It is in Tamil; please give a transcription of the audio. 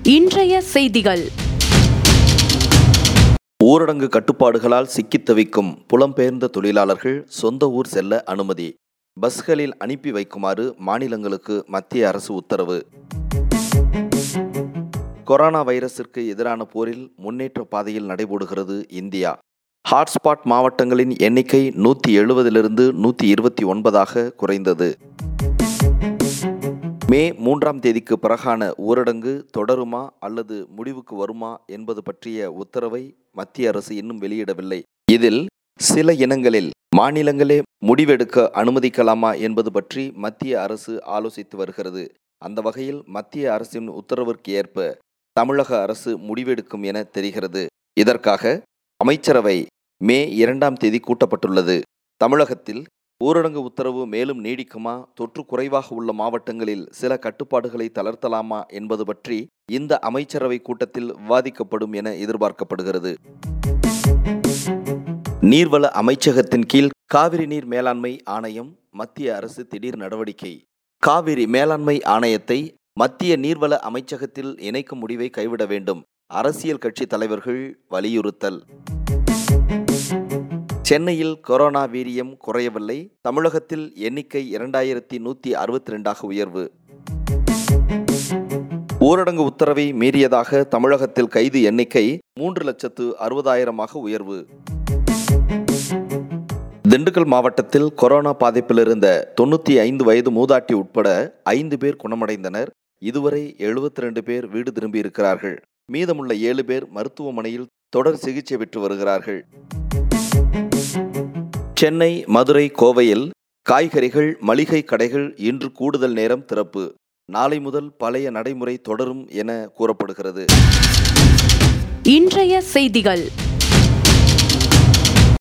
இன்றைய செய்திகள் ஊரடங்கு கட்டுப்பாடுகளால் சிக்கித் தவிக்கும் புலம்பெயர்ந்த தொழிலாளர்கள் சொந்த ஊர் செல்ல அனுமதி பஸ்களில் அனுப்பி வைக்குமாறு மாநிலங்களுக்கு மத்திய அரசு உத்தரவு கொரோனா வைரஸிற்கு எதிரான போரில் முன்னேற்ற பாதையில் நடைபோடுகிறது இந்தியா ஹாட்ஸ்பாட் மாவட்டங்களின் எண்ணிக்கை நூற்றி எழுபதிலிருந்து நூற்றி இருபத்தி ஒன்பதாக குறைந்தது மே மூன்றாம் தேதிக்கு பிறகான ஊரடங்கு தொடருமா அல்லது முடிவுக்கு வருமா என்பது பற்றிய உத்தரவை மத்திய அரசு இன்னும் வெளியிடவில்லை இதில் சில இனங்களில் மாநிலங்களே முடிவெடுக்க அனுமதிக்கலாமா என்பது பற்றி மத்திய அரசு ஆலோசித்து வருகிறது அந்த வகையில் மத்திய அரசின் உத்தரவிற்கு ஏற்ப தமிழக அரசு முடிவெடுக்கும் என தெரிகிறது இதற்காக அமைச்சரவை மே இரண்டாம் தேதி கூட்டப்பட்டுள்ளது தமிழகத்தில் ஊரடங்கு உத்தரவு மேலும் நீடிக்குமா தொற்று குறைவாக உள்ள மாவட்டங்களில் சில கட்டுப்பாடுகளை தளர்த்தலாமா என்பது பற்றி இந்த அமைச்சரவை கூட்டத்தில் விவாதிக்கப்படும் என எதிர்பார்க்கப்படுகிறது நீர்வள அமைச்சகத்தின் கீழ் காவிரி நீர் மேலாண்மை ஆணையம் மத்திய அரசு திடீர் நடவடிக்கை காவிரி மேலாண்மை ஆணையத்தை மத்திய நீர்வள அமைச்சகத்தில் இணைக்கும் முடிவை கைவிட வேண்டும் அரசியல் கட்சி தலைவர்கள் வலியுறுத்தல் சென்னையில் கொரோனா வீரியம் குறையவில்லை தமிழகத்தில் எண்ணிக்கை இரண்டாயிரத்தி நூற்றி அறுபத்தி ரெண்டாக உயர்வு ஊரடங்கு உத்தரவை மீறியதாக தமிழகத்தில் கைது எண்ணிக்கை மூன்று லட்சத்து அறுபதாயிரமாக உயர்வு திண்டுக்கல் மாவட்டத்தில் கொரோனா பாதிப்பில் இருந்த தொண்ணூற்றி ஐந்து வயது மூதாட்டி உட்பட ஐந்து பேர் குணமடைந்தனர் இதுவரை எழுபத்தி ரெண்டு பேர் வீடு திரும்பியிருக்கிறார்கள் மீதமுள்ள ஏழு பேர் மருத்துவமனையில் தொடர் சிகிச்சை பெற்று வருகிறார்கள் சென்னை மதுரை கோவையில் காய்கறிகள் மளிகை கடைகள் இன்று கூடுதல் நேரம் திறப்பு நாளை முதல் பழைய நடைமுறை தொடரும் என கூறப்படுகிறது இன்றைய செய்திகள்